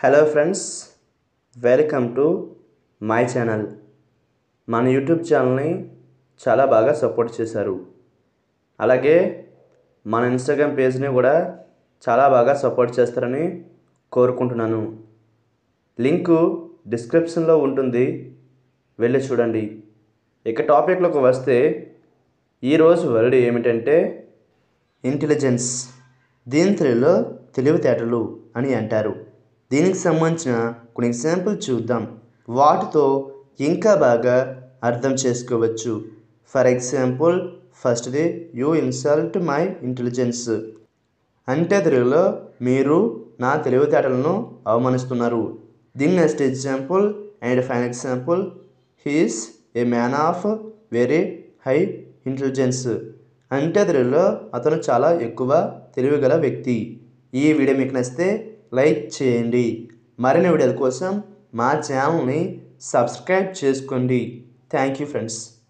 hello friends welcome to my channel మన YouTube ఛానల్ని చాలా బాగా సపోర్ట్ చేశారు అలాగే మన ఇన్స్టాగ్రామ్ పేజ్ని కూడా చాలా బాగా సపోర్ట్ చేస్తారని కోరుకుంటున్నాను లింకు డిస్క్రిప్షన్లో ఉంటుంది వెళ్ళి చూడండి ఇక టాపిక్లోకి వస్తే ఈరోజు వర్డ్ ఏమిటంటే ఇంటెలిజెన్స్ దీని తెలుగులో తెలివితేటలు అని అంటారు దీనికి సంబంధించిన కొన్ని ఎగ్జాంపుల్ చూద్దాం వాటితో ఇంకా బాగా అర్థం చేసుకోవచ్చు ఫర్ ఎగ్జాంపుల్ ఫస్ట్ది యూ ఇన్సల్ట్ మై ఇంటెలిజెన్స్ అంటే తెలుగులో మీరు నా తెలివితేటలను అవమానిస్తున్నారు దీని next example and fine example he's a man of very high intelligence అంటే తెలుగులో అతను చాలా ఎక్కువ తెలివిగల వ్యక్తి ఈ వీడియో మీకు నచ్చితే లైక్ చేయండి మరిన్ని వీడియోల కోసం మా ఛానల్ని సబ్స్క్రైబ్ చేసుకోండి థ్యాంక్ యూ ఫ్రెండ్స్